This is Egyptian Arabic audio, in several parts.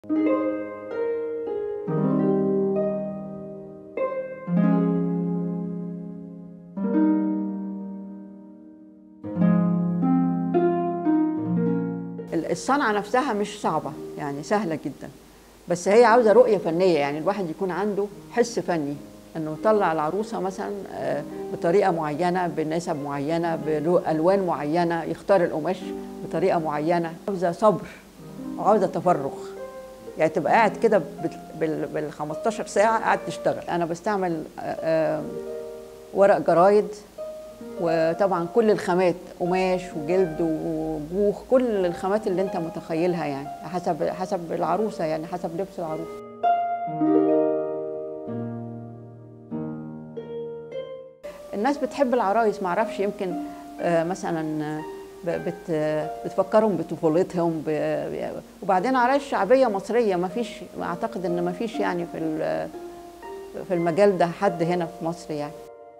الصنعة نفسها مش صعبة يعني سهلة جدا بس هي عاوزة رؤية فنية يعني الواحد يكون عنده حس فني انه يطلع العروسة مثلا آه، بطريقة معينة بنسب معينة بألوان معينة يختار القماش بطريقة معينة عاوزة صبر وعاوزة تفرغ يعني تبقى قاعد كده بال بال 15 ساعة قاعد تشتغل أنا بستعمل آه، آه، ورق جرايد وطبعا كل الخامات قماش وجلد وجوخ كل الخامات اللي انت متخيلها يعني حسب حسب العروسه يعني حسب لبس العروسه الناس بتحب العرايس معرفش يمكن آه، مثلا آه، ب- بت بتفكرهم بطفولتهم ب- وبعدين عرايس شعبيه مصريه ما فيش اعتقد ان ما فيش يعني في ال- في المجال ده حد هنا في مصر يعني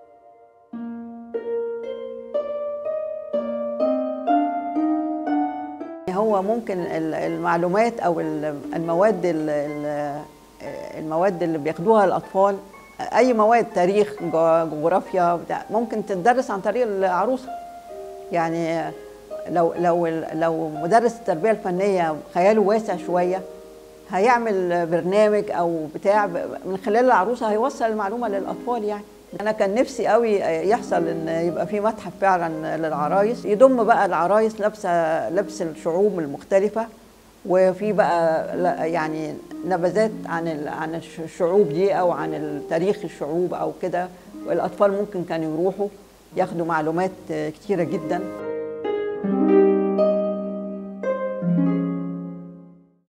هو ممكن ال- المعلومات او ال- المواد ال- ال- المواد اللي بياخدوها الاطفال اي مواد تاريخ جو- جغرافيا بتاع ممكن تدرس عن طريق العروسه يعني لو لو لو مدرس التربيه الفنيه خياله واسع شويه هيعمل برنامج او بتاع ب- من خلال العروسه هيوصل المعلومه للاطفال يعني انا كان نفسي قوي يحصل ان يبقى في متحف فعلا للعرايس يضم بقى العرايس لابسه لبس الشعوب المختلفه وفي بقى لا- يعني نبذات عن ال- عن الش- الشعوب دي او عن تاريخ الشعوب او كده والاطفال ممكن كانوا يروحوا ياخدوا معلومات كتيره جدا